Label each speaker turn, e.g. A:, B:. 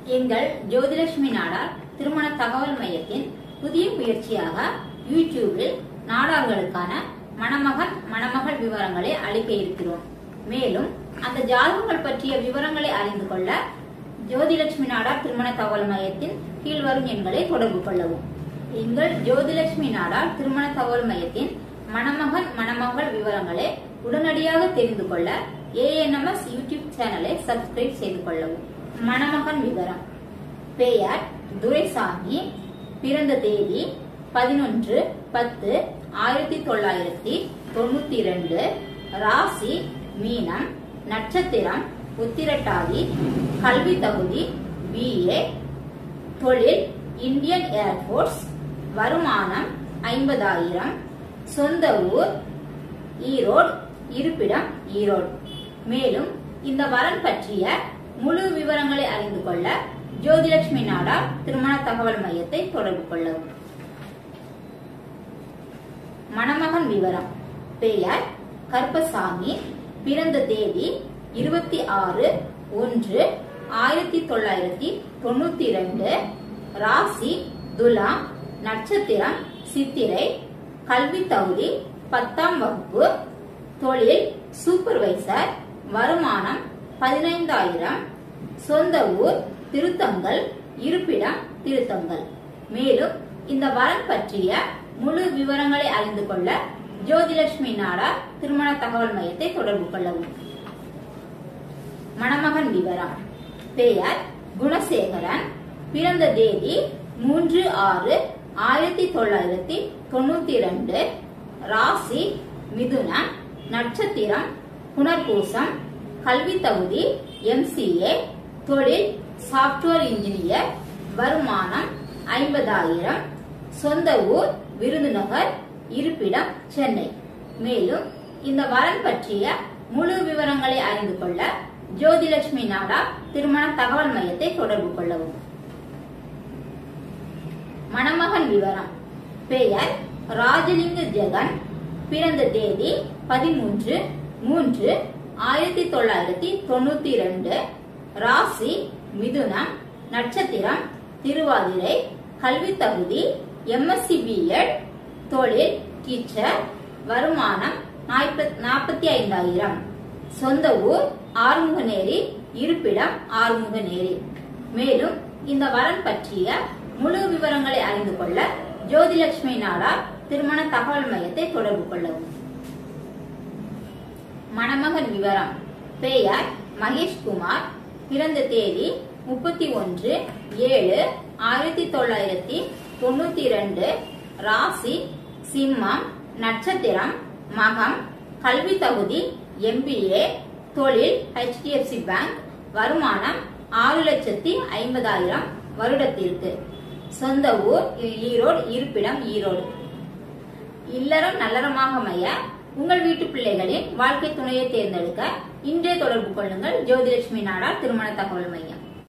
A: எங்கள் ஜோதிலட்சுமி நாடார் திருமண தகவல் மையத்தின் புதிய முயற்சியாக யூடியூபில் நாடார்களுக்கான மணமகன் மணமகள் விவரங்களை அளிக்க இருக்கிறோம் மேலும் அந்த ஜாதகங்கள் பற்றிய விவரங்களை அறிந்து கொள்ள ஜோதிலட்சுமி நாடார் திருமண தகவல் மையத்தின் கீழ்வரும் எண்களை தொடர்பு கொள்ளவும் எங்கள் ஜோதிலட்சுமி நாடார் திருமண தகவல் மையத்தின் மணமகன் மணமகள் விவரங்களை உடனடியாக தெரிந்து கொள்ள ஏஎன்எம்எஸ் யூடியூப் சேனலை சப்ஸ்கிரைப் செய்து கொள்ளவும் மணமகன் விவரம் பெயர் துரைசாமி பிறந்த தேதி பதினொன்று பத்து ஆயிரத்தி தொள்ளாயிரத்தி தொண்ணூத்தி இரண்டு ராசி மீனம் நட்சத்திரம் உத்திரட்டாதி கல்வி தகுதி பிஏ தொழில் இந்தியன் ஏர்போர்ஸ் வருமானம் ஐம்பதாயிரம் சொந்த ஊர் ஈரோடு இருப்பிடம் ஈரோடு மேலும் இந்த வரன் பற்றிய முழு விவரங்களை அறிந்து கொள்ள ஜோதிலட்சுமி நாடார் திருமண தகவல் மையத்தை தொடர்பு கொள்ளவும் மணமகன் விவரம் பெயர் கருப்பசாமி பிறந்த தேதி இருபத்தி ஆறு ஒன்று ஆயிரத்தி தொள்ளாயிரத்தி தொண்ணூத்தி இரண்டு ராசி துலாம் நட்சத்திரம் சித்திரை கல்வி தகுதி பத்தாம் வகுப்பு தொழில் சூப்பர்வைசர் வருமானம் பதினைந்தாயிரம் சொந்த ஊர் திருத்தங்கல் இருப்பிடம் திருத்தங்கல் மேலும் இந்த வரன் பற்றிய முழு விவரங்களை அறிந்து கொள்ள ஜோதிலட்சுமி நாடார் திருமண தகவல் மையத்தை தொடர்பு கொள்ளவும் மணமகன் விவரம் பெயர் குணசேகரன் பிறந்த தேதி மூன்று ஆறு ஆயிரத்தி தொள்ளாயிரத்தி தொண்ணூத்தி இரண்டு ராசி மிதுனம் நட்சத்திரம் புனர்பூசம் கல்வி தகுதி எம்சிஏ தொழில் சாப்ட்வேர் இன்ஜினியர் வருமானம் ஐம்பதாயிரம் சொந்த ஊர் விருதுநகர் இருப்பிடம் சென்னை மேலும் இந்த வரன் பற்றிய முழு விவரங்களை அறிந்து கொள்ள ஜோதிலட்சுமி நாடா திருமண தகவல் மையத்தை தொடர்பு கொள்ளவும் மணமகன் விவரம் பெயர் ராஜலிங்க ஜெகன் பிறந்த தேதி பதிமூன்று மூன்று ஆயிரத்தி தொள்ளாயிரத்தி தொண்ணூத்தி இரண்டு ராசி மிதுனம் நட்சத்திரம் திருவாதிரை கல்வி தகுதி எம்எஸ்சி பிஎட் தொழில் டீச்சர் வருமானம் நாற்பத்தி ஐந்தாயிரம் சொந்த ஊர் ஆறுமுகநேரி இருப்பிடம் ஆறுமுகநேரி மேலும் இந்த வரன் பற்றிய முழு விவரங்களை அறிந்து கொள்ள ஜோதிலட்சுமி நாடார் திருமண தகவல் மையத்தை தொடர்பு கொள்ளவும் மணமகன் விவரம் பெயர் மகேஷ்குமார் பிறந்த தேதி முப்பத்தி ஒன்று ஏழு ஆயிரத்தி தொள்ளாயிரத்தி தொண்ணூத்தி இரண்டு ராசி சிம்மம் நட்சத்திரம் மகம் கல்வி தகுதி எம்பிஏ தொழில் ஹெச்டிஎஃப்சி பேங்க் வருமானம் ஆறு லட்சத்தி ஐம்பதாயிரம் வருடத்திற்கு சொந்த ஊர் ஈரோடு இருப்பிடம் ஈரோடு இல்லறம் நல்லறமாக அமைய உங்கள் வீட்டு பிள்ளைகளின் வாழ்க்கை துணையை தேர்ந்தெடுக்க இன்றே தொடர்பு கொள்ளுங்கள் ஜோதிலட்சுமி நாடார் திருமண தகவல் மையம்